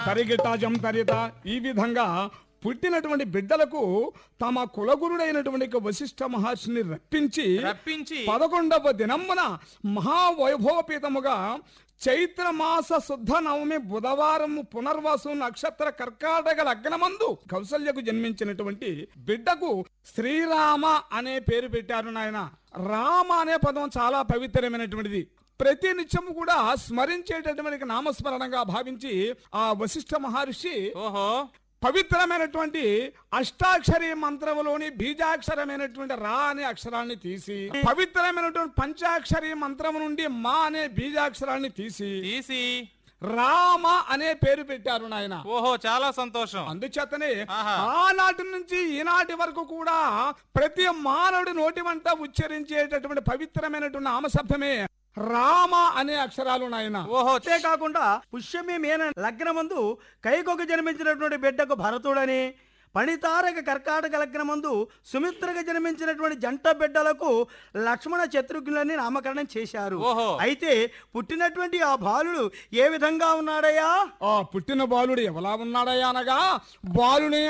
తరిగిటాజం తరిత ఈ విధంగా పుట్టినటువంటి బిడ్డలకు తమ కులగురుడైనటువంటి వశిష్ఠ మహర్షిని రప్పించి రప్పించి పదకొండవ దినమున మహావైభవపీతముగా చైత్ర మాస శుద్ధ నవమి బుధవారం పునర్వసు నక్షత్ర కర్కాటక లగ్నమందు కౌసల్యకు జన్మించినటువంటి బిడ్డకు శ్రీరామ అనే పేరు పెట్టారు నాయన రామ అనే పదం చాలా పవిత్రమైనటువంటిది ప్రతి నిత్యము కూడా స్మరించేటటువంటి నామస్మరణంగా భావించి ఆ వశిష్ఠ మహర్షి ఓహో పవిత్రమైనటువంటి అష్టాక్షరి మంత్రములోని బీజాక్షరమైనటువంటి రా అనే అక్షరాన్ని తీసి పవిత్రమైనటువంటి పంచాక్షరి మంత్రము నుండి మా అనే బీజాక్షరాన్ని తీసి తీసి రామ అనే పేరు పెట్టారు నాయన ఓహో చాలా సంతోషం అందుచేతనే ఆహా. ఆనాటి నుంచి ఈనాటి వరకు కూడా ప్రతి మానవుడి నోటి వంట ఉచ్చరించేటటువంటి పవిత్రమైనటువంటి నామశబ్దమే రామ అనే అక్షరాలు నాయన ఓహో అంతేకాకుండా పుష్యమి మీన లగ్నమందు కైకొక జన్మించినటువంటి బిడ్డకు భరతుడని పణితారక కర్కాటక లగ్నమందు సుమిత్రగా జన్మించినటువంటి జంట బిడ్డలకు లక్ష్మణ శత్రుఘ్నులని నామకరణం చేశారు ఓహో. అయితే పుట్టినటువంటి ఆ బాలుడు ఏ విధంగా ఉన్నాడయ్యా ఆ పుట్టిన బాలుడు ఎవలా ఉన్నాడయ్యా అనగా బాలుని